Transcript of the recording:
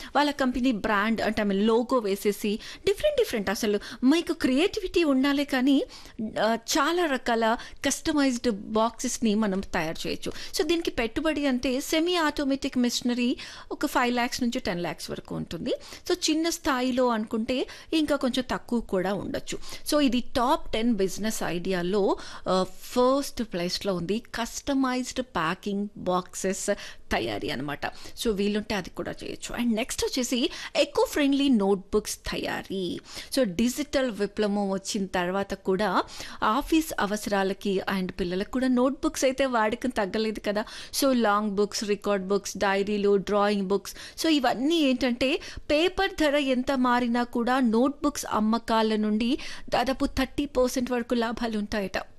వాళ్ళ company brand అంటే ఆమె లోగో వేసేసి డిఫరెంట్ డిఫరెంట్ అసలు మీకు క్రియేటివిటీ ఉండాలి కానీ ఆ, చాలా రకాల కస్టమైజ్డ్ బాక్సెస్ని మనం తయారు చేయొచ్చు సో దీనికి పెట్టుబడి అంటే సెమీ ఆటోమేటిక్ మిషనరీ ఒక ఫైవ్ ల్యాక్స్ నుంచి టెన్ ల్యాక్స్ వరకు ఉంటుంది సో చిన్న స్థాయిలో అనుకుంటే ఇంకా కొంచెం తక్కువ కూడా ఉండొచ్చు సో ఇది టాప్ టెన్ బిజినెస్ ఐడియాలో ఫస్ట్ ప్లేస్లో ఉంది కస్టమైజ్డ్ ప్యాకింగ్ బాక్సెస్ తయారీ అనమాట సో వీలుంటే అది కూడా చేయొచ్చు అండ్ నెక్స్ట్ వచ్చేసి ఎకో ఫ్రెండ్లీ నోట్బుక్స్ తయారీ సో డిజిటల్ విప్లవం వచ్చిన తర్వాత కూడా ఆఫీస్ అవసరాలకి అండ్ పిల్లలకు కూడా నోట్బుక్స్ అయితే వాడకం తగ్గలేదు కదా so long books record books డైరీలు డ్రాయింగ్ బుక్స్ సో ఇవన్నీ ఏంటంటే పేపర్ ధర ఎంత మారినా కూడా నోట్బుక్స్ అమ్మకాల నుండి దాదాపు థర్టీ పర్సెంట్ వరకు లాభాలు ఉంటాయట